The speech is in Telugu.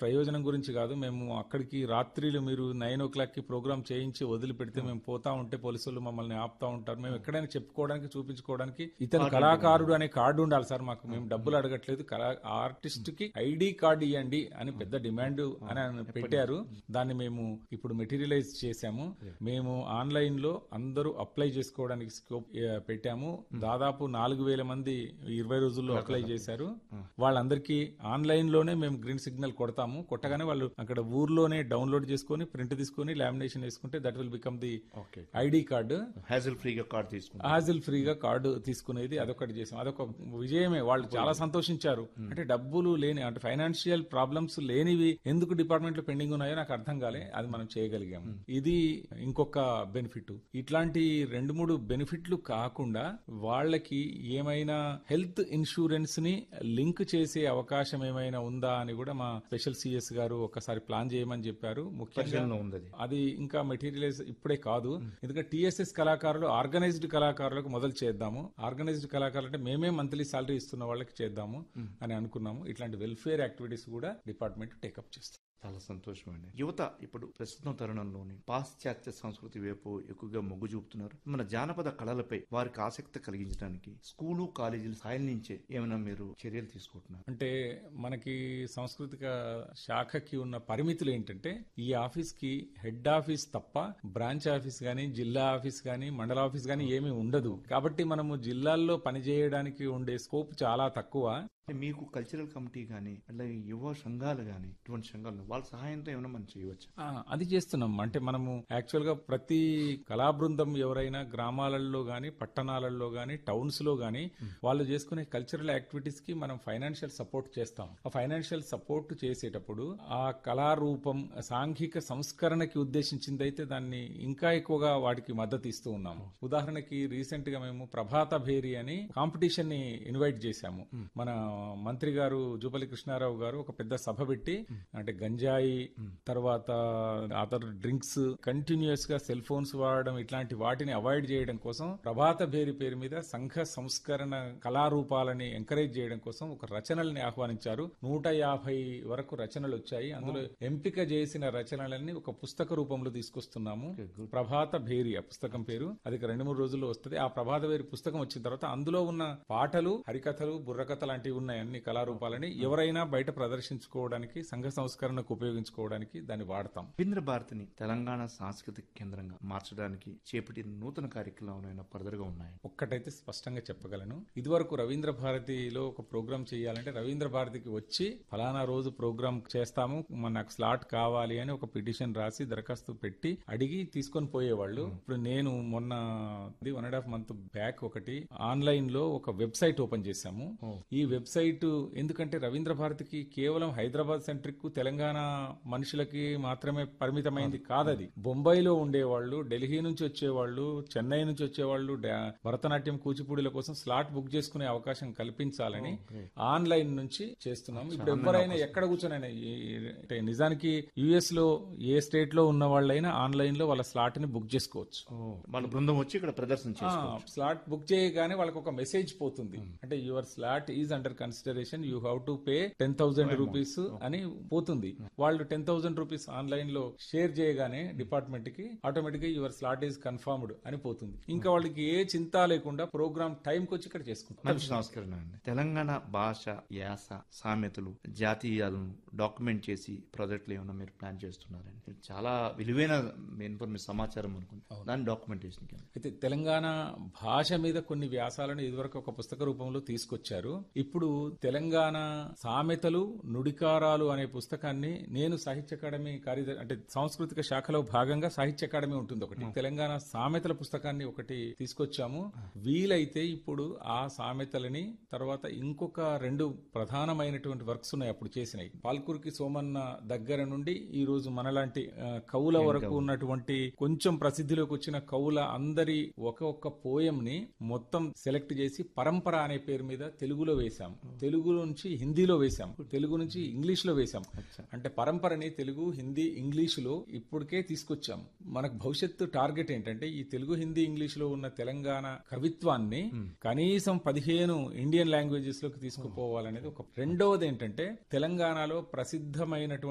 ప్రయోజనం గురించి కాదు మేము అక్కడికి రాత్రిలు మీరు నైన్ ఓ క్లాక్ కి ప్రోగ్రామ్ చేయించి వదిలిపెడితే మేము పోతా ఉంటే పోలీసులు మమ్మల్ని ఆపుతా ఉంటారు మేము ఎక్కడైనా చెప్పుకోవడానికి చూపించుకోవడానికి ఇతను కళాకారుడు అనే కార్డు ఉండాలి సార్ మాకు మేము డబ్బులు అడగట్లేదు కళా ఆర్టిస్ట్ కి ఐడి కార్డు ఇవ్వండి అని పెద్ద డిమాండ్ అని ఆయన పెట్టారు దాన్ని మేము ఇప్పుడు మెటీరియలైజ్ చేశాము మేము ఆన్లైన్ లో అందరూ అప్లై చేసుకోవడానికి స్కోప్ ఆ, పెట్టాము దాదాపు నాలుగు వేల మంది ఇరవై రోజుల్లో అప్లై చేశారు వాళ్ళందరికీ ఆన్లైన్ లోనే మేము గ్రీన్ సిగ్నల్ కొడతాము కొట్టగానే వాళ్ళు అక్కడ ఊర్లోనే డౌన్లోడ్ చేసుకొని ప్రింట్ తీసుకొని లామినేషన్ వేసుకుంటే that will become the okay ID card hassle ఫ్రీగా కార్డ్ తీసుకుంటాం హాజిల్ ఫ్రీగా కార్డు తీసుకునేది అదొకటి చేసాం అదొక విజయమే వాళ్ళు చాలా సంతోషించారు అంటే డబ్బులు లేని అంటే ఫైనాన్షియల్ ప్రాబ్లమ్స్ లేనివి ఎందుకు డిపార్ట్మెంట్ లో పెండింగ్ ఉన్నాయో నాకు అర్థం కాలే అది మనం చేయగలిగాము ఇది ఇంకొక బెనిఫిట్ ఇట్లాంటి రెండు మూడు బెనిఫిట్లు కాకుండా వాళ్ళకి ఏమైనా హెల్త్ ఇన్సూరెన్స్ ని లింక్ చేసే అవకాశం ఏమైనా ఉందా అని కూడా మా స్పెషల్ సిఎస్ గారు ఒకసారి ప్లాన్ చేయమని చెప్పారు ముఖ్యంగా పరిశీలనలో ఉంది అది అది ఇంకా మెటీరియలైజ్ ఇప్పుడే కాదు ఎందుకంటే టిఎస్ఎస్ కళాకారులు ఆర్గనైజ్డ్ కళాకారులకు మొదలు చేద్దాము ఆర్గనైజ్డ్ కళాకారులు అంటే మేమే మంత్లీ సాలరీ ఇస్తున్న వాళ్ళకి చేద్దాము అని అనుకున్నాము ఇట్లాంటి వెల్ఫేర్ యాక్టివిటీస్ కూడా డిపార్ట్మెంట్ టేకప్ చేస్తుంది చాలా సంతోషం అండి యువత ఇప్పుడు ప్రస్తుతం తరుణంలోని పాశ్చాత్య సంస్కృతి వైపు ఎక్కువగా మొగ్గు చూపుతున్నారు మన జానపద కళలపై వారికి ఆసక్తి కలిగించడానికి స్కూలు కాలేజీలు సాయం నుంచే ఏమైనా మీరు చర్యలు తీసుకుంటున్నారు అంటే మనకి సాంస్కృతిక శాఖకి ఉన్న పరిమితులు ఏంటంటే ఈ ఆఫీస్ కి హెడ్ ఆఫీస్ తప్ప బ్రాంచ్ ఆఫీస్ గానీ జిల్లా ఆఫీస్ గానీ మండల ఆఫీస్ గానీ ఏమీ ఉండదు కాబట్టి మనము జిల్లాల్లో పనిచేయడానికి ఉండే స్కోప్ చాలా తక్కువ అంటే మీకు కల్చరల్ కమిటీ కానీ అలాగే యువ సంఘాలు కానీ ఇటువంటి సంఘాలు వాళ్ళ సహాయంతో ఏమైనా మనం చేయవచ్చు ఆ, అది చేస్తున్నాం అంటే మనము యాక్చువల్ గా ప్రతి కళా బృందం ఎవరైనా గ్రామాలలో గాని పట్టణాలలో గాని టౌన్స్ లో గాని వాళ్ళు చేసుకునే కల్చరల్ యాక్టివిటీస్ కి మనం ఫైనాన్షియల్ సపోర్ట్ చేస్తాం ఆ ఫైనాన్షియల్ సపోర్ట్ చేసేటప్పుడు ఆ కళారూపం సాంఘిక సంస్కరణకి ఉద్దేశించింది అయితే దాన్ని ఇంకా ఎక్కువగా వాటికి మద్దతు ఇస్తూ ఉన్నాము ఉదాహరణకి రీసెంట్ గా మేము ప్రభాత భేరి అని కాంపిటీషన్ ని ఇన్వైట్ చేశాము మన మంత్రి గారు జూపల్లి కృష్ణారావు గారు ఒక పెద్ద సభ పెట్టి అంటే గంజాయి తర్వాత అదర్ డ్రింక్స్ కంటిన్యూస్ గా సెల్ ఫోన్స్ వాడడం ఇట్లాంటి వాటిని అవాయిడ్ చేయడం కోసం ప్రభాత భేరి పేరు మీద సంఘ సంస్కరణ కళారూపాలని ఎంకరేజ్ చేయడం కోసం ఒక రచనల్ని ఆహ్వానించారు నూట యాభై వరకు రచనలు వచ్చాయి అందులో ఎంపిక చేసిన రచనలన్నీ ఒక పుస్తక రూపంలో తీసుకొస్తున్నాము ప్రభాత భేరి ఆ పుస్తకం పేరు అది ఇక రెండు మూడు రోజుల్లో వస్తుంది ఆ ప్రభాత భేరి పుస్తకం వచ్చిన తర్వాత అందులో ఉన్న పాటలు హరికథలు బుర్రకథ లాంటివి ఉన్నాయి అన్ని కళారూపాలని ఎవరైనా బయట ప్రదర్శించుకోవడానికి సంఘ సంస్కరణకు ఉపయోగించుకోవడానికి దాన్ని వాడతాం రవీంద్ర భారతిని తెలంగాణ సాంస్కృతిక కేంద్రంగా మార్చడానికి చేపట్టిన నూతన కార్యక్రమాలు ఫర్దర్ గా ఉన్నాయి ఒక్కటైతే స్పష్టంగా చెప్పగలను ఇదివరకు రవీంద్ర భారతిలో ఒక ప్రోగ్రామ్ చేయాలంటే రవీంద్ర భారతికి వచ్చి ఫలానా రోజు ప్రోగ్రామ్ చేస్తాము మన నాకు స్లాట్ కావాలి అని ఒక పిటిషన్ రాసి దరఖాస్తు పెట్టి అడిగి తీసుకొని పోయేవాళ్ళు ఇప్పుడు నేను మొన్న one and half month back ఒకటి ఆన్లైన్ లో ఒక వెబ్సైట్ ఓపెన్ చేశాము ఈ వెబ్సైట్ ఎందుకంటే రవీంద్ర భారతికి కేవలం హైదరాబాద్ సెంట్రిక్ తెలంగాణ మనుషులకి మాత్రమే పరిమితమైంది కాదది బొంబాయిలో ఉండేవాళ్ళు ఢిల్లీ నుంచి వచ్చేవాళ్ళు చెన్నై నుంచి వచ్చేవాళ్ళు డా- భరతనాట్యం కూచిపూడిల కోసం స్లాట్ బుక్ చేసుకునే అవకాశం కల్పించాలని ఆన్లైన్ నుంచి చేస్తున్నాం ఇప్పుడు ఎవరైనా ఎక్కడ కూర్చొనైనా ఈ- అంటే నిజానికి యుఎస్ లో ఏ స్టేట్ లో ఉన్న వాళ్ళైనా ఆన్లైన్ లో వాళ్ళ స్లాట్ ని బుక్ చేసుకోవచ్చు వాళ్ళ బృందం వచ్చి ఇక్కడ ప్రదర్శన చేస్తారు ఆ, స్లాట్ బుక్ చేయగానే వాళ్ళకి ఒక మెసేజ్ పోతుంది అంటే your slot is under consideration you have to pay ten thousand rupees అని పోతుంది వాళ్ళు టెన్ థౌసండ్ రూపీస్ ఆన్లైన్ లో షేర్ చేయగానే డిపార్ట్మెంట్ కి ఆటోమేటిక్ గా యువర్ స్లాట్ ఈజ్ కన్ఫర్మ్డ్ అని పోతుంది ఇంకా వాళ్ళకి ఏ చింత లేకుండా ప్రోగ్రామ్ టైం కి వచ్చి ఇక్కడ చేసుకుంటారు మంచి సంస్కరణ అండి తెలంగాణ భాష యాస సామెతలు జాతీయాలను డాక్యుమెంట్ చేసి ప్రాజెక్టులు ఏమైనా మీరు ప్లాన్ చేస్తున్నారండి ఇది చాలా విలువైన ఇన్ఫర్మేషన్ సమాచారం అనుకుంది దాని డాక్యుమెంటేషన్ కింద అయితే తెలంగాణ భాష మీద కొన్ని వ్యాసాలను ఇదివరకు ఒక పుస్తక రూపంలో తీసుకొచ్చారు ఇప్పుడు తెలంగాణ సామెతలు నుడికారాలు అనే పుస్తకాన్ని నేను సాహిత్య అకాడమీ కార్యదర్శి అంటే సాంస్కృతిక శాఖలో భాగంగా సాహిత్య అకాడమీ ఉంటుంది ఒకటి తెలంగాణ సామెతల పుస్తకాన్ని ఒకటి తీసుకొచ్చాము వీలైతే ఇప్పుడు ఆ సామెతలని తర్వాత ఇంకొక రెండు ప్రధానమైనటువంటి వర్క్స్ ఉన్నాయి అప్పుడు చేసినాయి పాల్కురికి సోమన్న దగ్గర నుండి ఈ రోజు మనలాంటి ఆ, కవుల వరకు ఉన్నటువంటి కొంచెం ప్రసిద్ధిలోకి వచ్చిన కవుల అందరి ఒక ఒక్క పోయం ని మొత్తం సెలెక్ట్ చేసి పరంపర అనే పేరు మీద తెలుగులో వేశాం తెలుగు నుంచి హిందీలో వేశాం తెలుగు నుంచి ఇంగ్లీష్ లో వేశాం అంటే పరంపరని తెలుగు హిందీ ఇంగ్లీష్ లో ఇప్పటికే తీసుకొచ్చాం మనకు భవిష్యత్తు టార్గెట్ ఏంటంటే ఈ తెలుగు హిందీ ఇంగ్లీష్ లో ఉన్న తెలంగాణ కవిత్వాన్ని కనీసం పదిహేను ఇండియన్ లాంగ్వేజెస్ లోకి తీసుకుపోవాలనేది ఒక రెండవది ఏంటంటే తెలంగాణలో ప్రసిద్ధమైనటువంటి